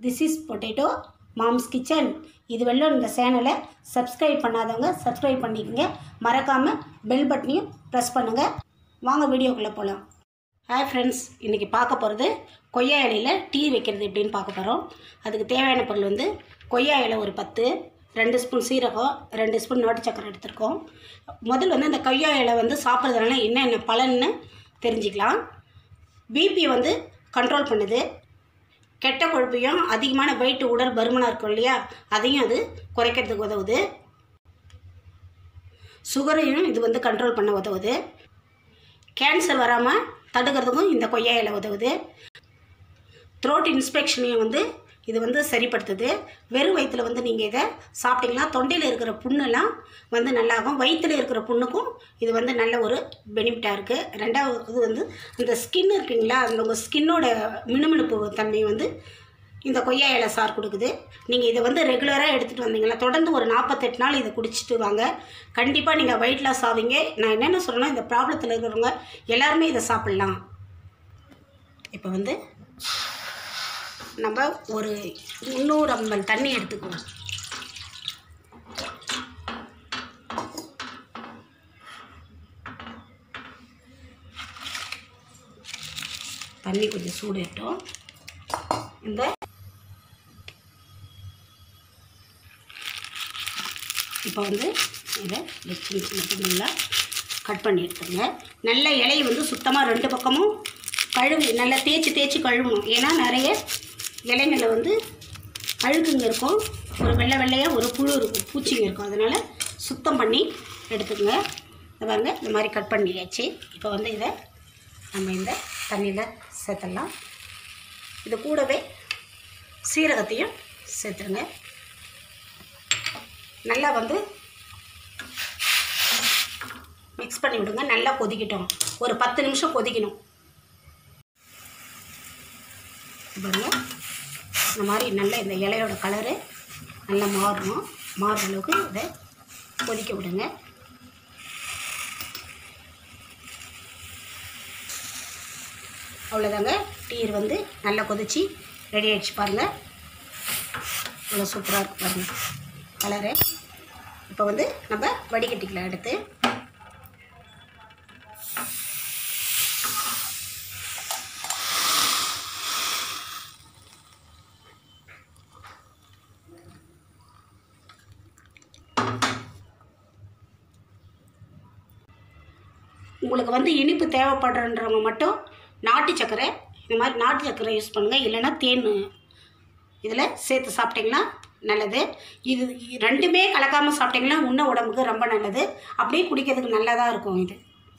this is potato mom's kitchen இது வெள்ளம் இந்த சேனலை சப்ஸ்கிரைப் பண்ணாதவங்க சப்ஸ்கிரைப் பண்ணிக்கோங்க மறக்காமல் பெல் பட்டனையும் ப்ரெஸ் பண்ணுங்கள் வாங்க வீடியோக்குள்ளே போகலாம் ஹாய் ஃப்ரெண்ட்ஸ் இன்றைக்கி பார்க்க போகிறது கொய்யா இலையில் டீ வைக்கிறது எப்படின்னு பார்க்க போகிறோம் அதுக்கு தேவையான பொருள் வந்து கொய்யா இலை ஒரு பத்து ரெண்டு ஸ்பூன் சீரகம் ரெண்டு ஸ்பூன் நாட்டு சக்கரை எடுத்திருக்கோம் முதல்ல வந்து அந்த கொய்யா இலை வந்து சாப்பிட்றதுனால என்னென்ன பலன்னு தெரிஞ்சுக்கலாம் பிபி வந்து கண்ட்ரோல் பண்ணுது கெட்ட கொழுப்பையும் அதிகமான வெயிட் உடல் பருமனாக இருக்கும் இல்லையா அதையும் அது குறைக்கிறதுக்கு உதவுது சுகரையும் இது வந்து கண்ட்ரோல் பண்ண உதவுது கேன்சர் வராமல் தடுக்கிறதுக்கும் இந்த கொய்யா இலை உதவுது த்ரோட் இன்ஸ்பெக்ஷனையும் வந்து இது வந்து சரிப்படுத்துது வெறும் வயிற்றில் வந்து நீங்கள் இதை சாப்பிட்டீங்கன்னா தொண்டையில் இருக்கிற புண்ணெல்லாம் வந்து நல்லாகும் வயிற்றில் இருக்கிற புண்ணுக்கும் இது வந்து நல்ல ஒரு பெனிஃபிட்டாக இருக்குது ரெண்டாவது இது வந்து இந்த ஸ்கின் இருக்குங்களா அந்த உங்கள் ஸ்கின்னோட மினுமினுப்பு தன்மையை வந்து இந்த கொய்யா இலை சார் கொடுக்குது நீங்கள் இதை வந்து ரெகுலராக எடுத்துகிட்டு வந்தீங்களா தொடர்ந்து ஒரு நாற்பத்தெட்டு நாள் இதை குடிச்சிட்டு வாங்க கண்டிப்பாக நீங்கள் வெயிட் லாஸ் ஆவீங்க நான் என்னென்ன சொல்லணும் இந்த ப்ராப்ளத்தில் இருக்கிறவங்க எல்லாருமே இதை சாப்பிட்லாம் இப்போ வந்து நம்ம ஒரு முந்நூறு அம்பல் தண்ணி எடுத்துக்குவோம் தண்ணி கொஞ்சம் சூடேட்டும் இந்த இப்போ வந்து இதை நல்லா கட் பண்ணி எடுத்துங்க நல்ல இலையை வந்து சுத்தமாக ரெண்டு பக்கமும் கழுவி நல்லா தேய்ச்சி தேய்ச்சி கழுவணும் ஏன்னா நிறைய இலைங்களில் வந்து அழுக்குங்க இருக்கும் ஒரு வெள்ளை வெள்ளையாக ஒரு புழு இருக்கும் பூச்சிங்க இருக்கும் அதனால் சுத்தம் பண்ணி எடுத்துக்கோங்க இதை பாருங்க இந்த மாதிரி கட் பண்ணியாச்சு இப்போ வந்து இதை நம்ம இந்த தண்ணியில் சேர்த்துடலாம் இது கூடவே சீரகத்தையும் சேர்த்துருங்க நல்லா வந்து மிக்ஸ் பண்ணி விடுங்க நல்லா கொதிக்கட்டும் ஒரு பத்து நிமிஷம் கொதிக்கணும் பாருங்க இந்த மாதிரி நல்ல இந்த இலையோட கலரு நல்லா மாறணும் மாறுற அளவுக்கு இதை கொதிக்க விடுங்க அவ்வளோதாங்க டீர் வந்து நல்லா கொதிச்சு ரெடி ஆகிடுச்சு பாருங்கள் அவ்வளோ சூப்பராக இருக்குது பாருங்கள் கலரு இப்போ வந்து நம்ம வடிகட்டிக்கலாம் எடுத்து உங்களுக்கு வந்து இனிப்பு தேவைப்படுறன்றவங்க மட்டும் நாட்டு சர்க்கரை இந்த மாதிரி நாட்டு சர்க்கரை யூஸ் பண்ணுங்கள் இல்லைன்னா தேன் இதில் சேர்த்து சாப்பிட்டிங்கன்னா நல்லது இது ரெண்டுமே கலக்காமல் சாப்பிட்டிங்கன்னா இன்னும் உடம்புக்கு ரொம்ப நல்லது அப்படியே குடிக்கிறதுக்கு நல்லதாக இருக்கும் இது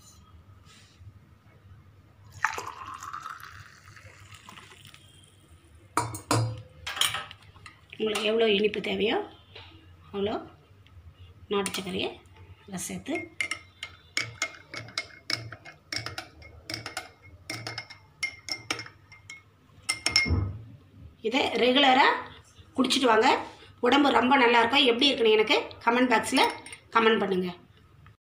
உங்களுக்கு எவ்வளோ இனிப்பு தேவையோ அவ்வளோ நாட்டு சர்க்கரையை இதில் சேர்த்து இதை ரெகுலராக குடிச்சிட்டு வாங்க உடம்பு ரொம்ப நல்லாயிருக்கும் எப்படி இருக்குன்னு எனக்கு கமெண்ட் பாக்ஸில் கமெண்ட் பண்ணுங்கள்